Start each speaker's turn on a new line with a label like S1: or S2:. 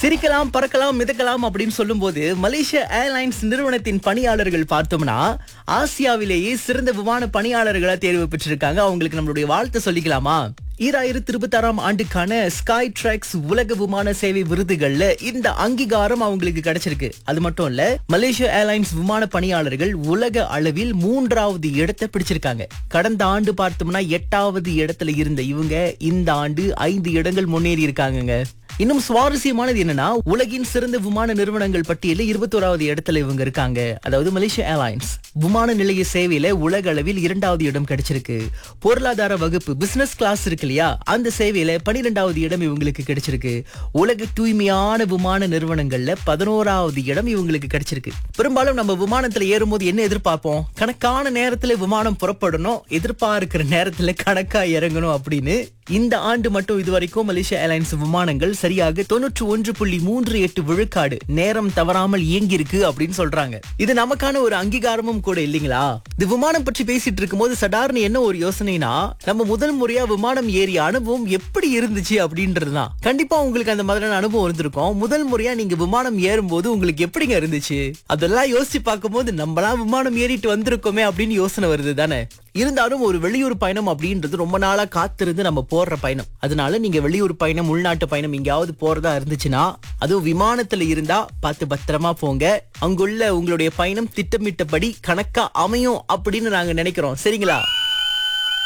S1: சிரிக்கலாம் பறக்கலாம் மிதக்கலாம் அப்படின்னு சொல்லும்போது மலேசிய ஏர்லைன்ஸ் நிறுவனத்தின் பணியாளர்கள் பார்த்தோம்னா ஆசியாவிலேயே சிறந்த விமான பணியாளர்களா தேர்வு பெற்றிருக்காங்க அவங்களுக்கு நம்மளுடைய வாழ்த்து சொல்லிக்கலாமா ஈராயிரத்தி இருபத்தாறாம் ஆண்டுக்கான ஸ்கை ட்ராக்ஸ் உலக விமான சேவை விருதுகள்ல இந்த அங்கீகாரம் அவங்களுக்கு கிடைச்சிருக்கு அது மட்டும் இல்ல மலேசியா ஏர்லைன்ஸ் விமான பணியாளர்கள் உலக அளவில் மூன்றாவது இடத்தை பிடிச்சிருக்காங்க கடந்த ஆண்டு பார்த்தோம்னா எட்டாவது இடத்துல இருந்த இவங்க இந்த ஆண்டு ஐந்து இடங்கள் முன்னேறி இருக்காங்கங்க இன்னும் சுவாரஸ்யமானது என்னன்னா உலகின் சிறந்த விமான நிறுவனங்கள் பட்டியலில் இருபத்தோராவது இடத்துல இவங்க இருக்காங்க அதாவது மலேசியா ஏர்லைன்ஸ் விமான நிலைய சேவையில உலக அளவில் இரண்டாவது இடம் கிடைச்சிருக்கு பொருளாதார வகுப்பு பிசினஸ் கிளாஸ் இருக்கு இல்லையா அந்த சேவையில பனிரெண்டாவது இடம் இவங்களுக்கு கிடைச்சிருக்கு உலக தூய்மையான விமான நிறுவனங்கள்ல பதினோராவது இடம் இவங்களுக்கு கிடைச்சிருக்கு பெரும்பாலும் நம்ம விமானத்துல ஏறும்போது என்ன எதிர்பார்ப்போம் கணக்கான நேரத்துல விமானம் புறப்படணும் எதிர்பார்க்கிற நேரத்துல கணக்கா இறங்கணும் அப்படின்னு இந்த ஆண்டு மட்டும் இதுவரைக்கும் மலேசியா ஏர்லைன்ஸ் விமானங்கள் சரியாக தொண்ணூற்று ஒன்று புள்ளி மூன்று எட்டு விழுக்காடு நேரம் தவறாமல் இயங்கி இருக்கு அப்படின்னு சொல்றாங்க இது நமக்கான ஒரு அங்கீகாரமும் கூட இல்லைங்களா இந்த விமானம் பற்றி பேசிட்டு இருக்கும்போது சடார்னு என்ன ஒரு யோசனைனா நம்ம முதல் முறையா விமானம் ஏறிய அனுபவம் எப்படி இருந்துச்சு அப்படின்றதுதான் கண்டிப்பா உங்களுக்கு அந்த மாதிரியான அனுபவம் இருந்திருக்கும் முதல் முறையா நீங்க விமானம் ஏறும்போது உங்களுக்கு எப்படிங்க இருந்துச்சு அதெல்லாம் யோசிச்சு பார்க்கும்போது நம்மளாம் விமானம் ஏறிட்டு வந்திருக்கோமே அப்படின்னு யோசனை வருது தானே இருந்தாலும் ஒரு வெளியூர் பயணம் அப்படின்றது ரொம்ப நாளா காத்திருந்து நம்ம போடுற பயணம் அதனால நீங்க வெளியூர் பயணம் உள்நாட்டு பயணம் எங்கேயாவது போறதா இருந்துச்சுன்னா அதுவும் விமானத்துல இருந்தா பார்த்து பத்திரமா போங்க அங்குள்ள உங்களுடைய பயணம் திட்டமிட்டபடி கணக்கா அமையும் அப்படின்னு நாங்க நினைக்கிறோம் சரிங்களா